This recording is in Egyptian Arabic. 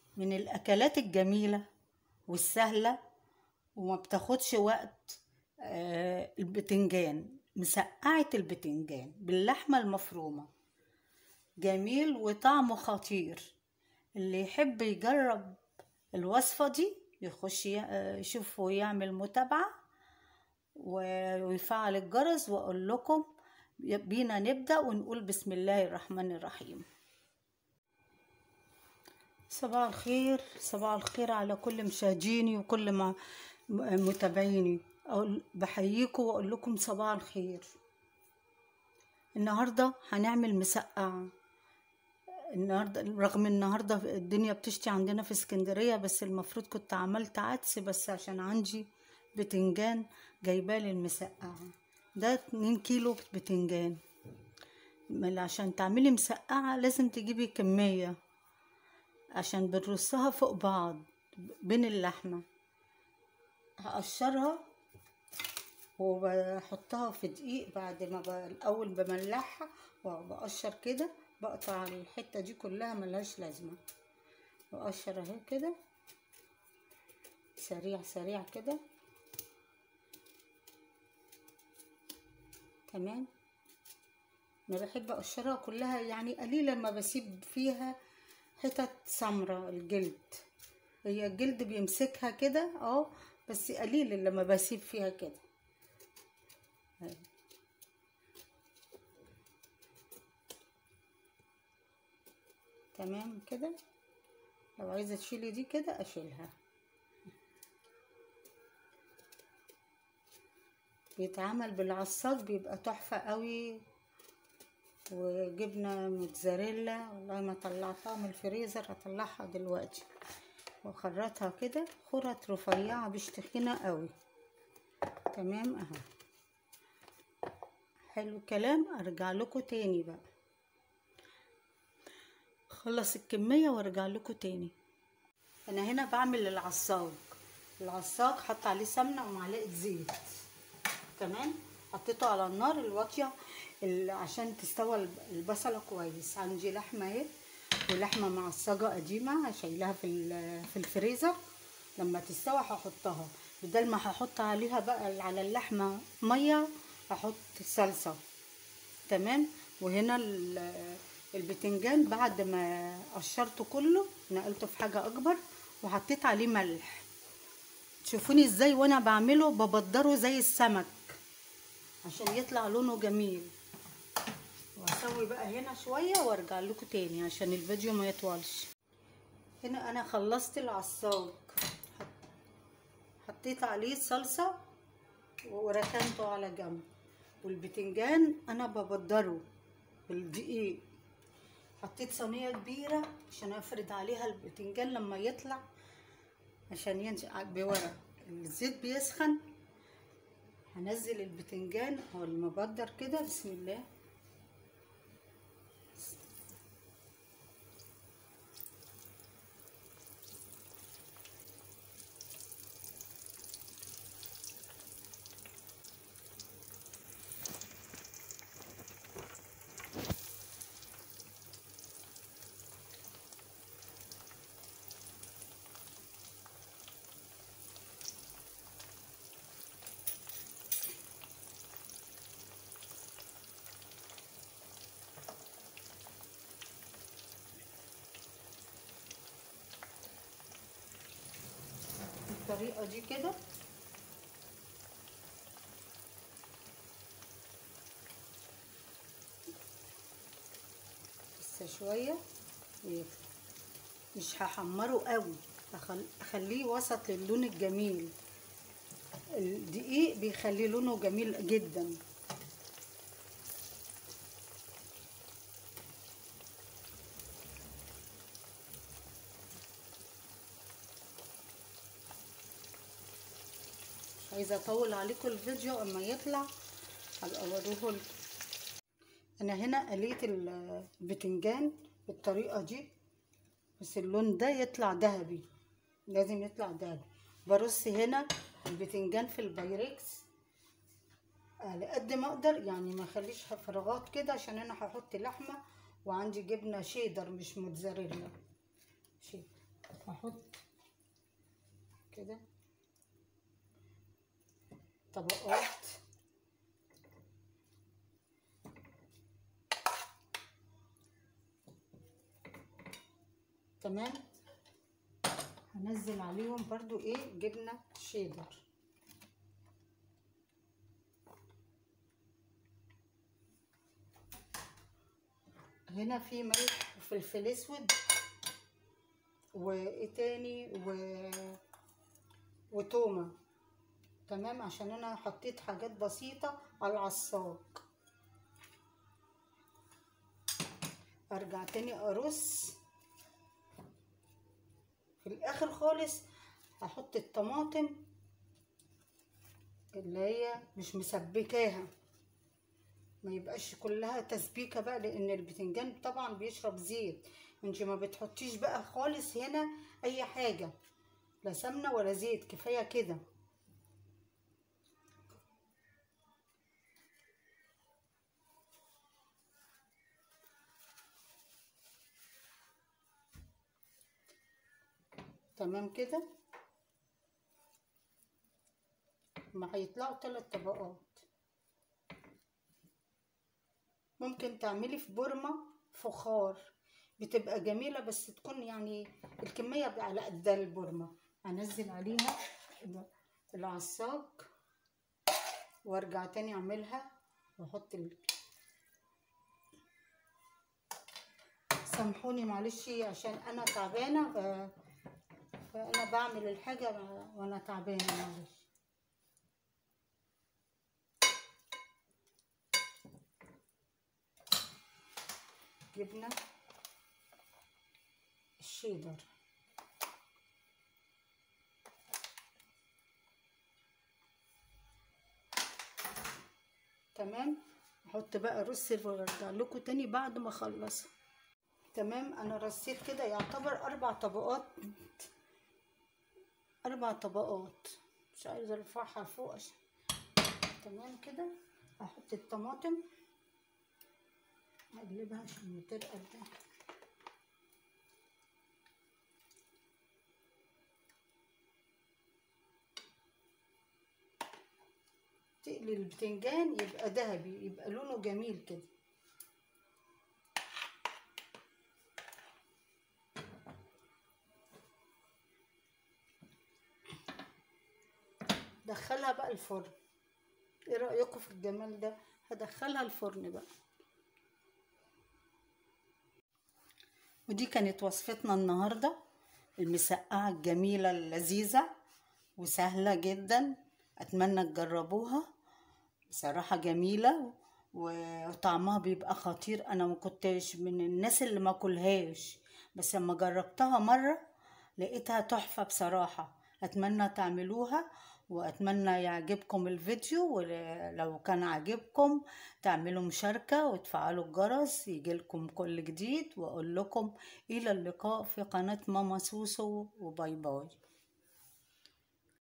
من الأكلات الجميلة والسهلة وما بتاخدش وقت آه، البتنجان مسقعة البتنجان باللحمة المفرومة جميل وطعمه خطير اللي يحب يجرب الوصفة دي يخش ي- آه، يشوف ويعمل متابعة و- ويفعل الجرس وأقول لكم بينا نبدأ ونقول بسم الله الرحمن الرحيم صباح الخير صباح الخير على كل مشاهديني وكل ما م- متابعيني أقول بحييكم وأقول لكم صباح الخير النهاردة هنعمل مسقعة النهاردة رغم النهاردة الدنيا بتشتي عندنا في اسكندرية بس المفروض كنت عملت عدس بس عشان عندي بتنجان جايبالي المسقعة ده اتنين كيلو بتنجان من- عشان تعملي مسقعة لازم تجيبي كمية عشان بنرصها فوق بعض بين اللحمة هقشرها وبحطها في دقيق بعد ما ب... الأول بملحها وبقشر كده بقطع الحتة دي كلها ملهاش لازمة بقشر اهي كده سريع سريع كده تمام انا بحب اقشرها كلها يعني قليلا ما بسيب فيها حتت سمرة الجلد هي الجلد بيمسكها كده اه بس قليل لما بسيب فيها كده أهي. تمام كده لو عايزة تشيلي دي كده اشيلها بيتعمل بالعصاج بيبقى تحفة قوي وجبنة موتزاريلا والله ما طلعتها من الفريزر هطلعها دلوقتي واخرطها كده خرط رفيعة مش تخينة قوي تمام اهو حلو الكلام ارجع لكم تاني بقى خلص الكمية وارجع لكم تاني انا هنا بعمل العصاج العصاج حط عليه سمنة ومعلقة زيت تمام حطيته على النار الواطية ال- عشان تستوى الب- البصلة كويس عندي لحمة اهي ولحمة معصجة قديمة شايلاها في ال- في الفريزر لما تستوى هحطها بدل ما هحط عليها بقى على اللحمة مية هحط صلصة تمام وهنا ال- البتنجان بعد ما قشرته كله نقلته في حاجة أكبر وحطيت عليه ملح تشوفوني ازاي وانا بعمله ببدره زي السمك عشان يطلع لونه جميل واسوي بقى هنا شوية وارجع لكم تاني عشان الفيديو ما يطولش هنا انا خلصت العصاج حطيت عليه صلصة وركنته على جنب والبتنجان انا ببدره بالدقيق حطيت صينية كبيرة عشان افرد عليها البتنجان لما يطلع عشان ينشأ بورق الزيت بيسخن هنزل البتنجان او المبدر كده بسم الله بالطريقة دي كده لسه شوية ويطلع مش هحمره قوي هخل- اخليه وسط للون الجميل الدقيق بيخلي لونه جميل جدا مش عايزه اطول عليكم الفيديو اما يطلع هبقى اوريه لكم انا هنا قليت ال- البتنجان بالطريقه دي بس اللون ده يطلع ذهبي لازم يطلع ذهبي برص هنا البتنجان في البايركس على قد ما اقدر يعني ما اخليش فراغات كده عشان انا هحط لحمه وعندي جبنه شيدر مش موتزاريلا شيدر هحط كده طبقات تمام هنزل عليهم برضو ايه جبنة شيدر هنا في ملح وفلفل اسود وايه تاني و وتومة تمام عشان انا حطيت حاجات بسيطة على العصاج ارجع تاني ارص في الاخر خالص هحط الطماطم اللي هي مش مسبكاها ما يبقاش كلها تسبيكه بقى لان البتنجان طبعا بيشرب زيت انت ما بتحطيش بقى خالص هنا اي حاجه لا سمنه ولا زيت كفايه كده تمام كده ما هيطلعوا ثلاث طبقات ممكن تعملي في بورمة فخار بتبقى جميلة بس تكون يعني الكمية على قد البورمة هنزل عليها العصاج وارجع تاني اعملها واحط ال... سامحوني معلش عشان انا تعبانة ف... فانا بعمل الحاجة وانا تعبانة معلش جبنة الشيدر تمام احط بقى رص وارجع لكم تاني بعد ما اخلصها تمام انا رصيت كده يعتبر اربع طبقات اربع طبقات مش عايزه ارفعها فوق عشان تمام كده احط الطماطم اقلبها عشان ترقد ده تقلي البتنجان يبقى ذهبي يبقى لونه جميل كده دخلها بقى الفرن ايه رأيكم في الجمال ده هدخلها الفرن بقى ودي كانت وصفتنا النهاردة المسقعة الجميلة اللذيذة وسهلة جدا أتمنى تجربوها بصراحة جميلة وطعمها بيبقى خطير أنا ما كنتش من الناس اللي ما كلهاش بس لما جربتها مرة لقيتها تحفة بصراحة أتمنى تعملوها وأتمنى يعجبكم الفيديو ولو كان عجبكم تعملوا مشاركة وتفعلوا الجرس يجيلكم كل جديد وأقول لكم إلى اللقاء في قناة ماما سوسو وباي باي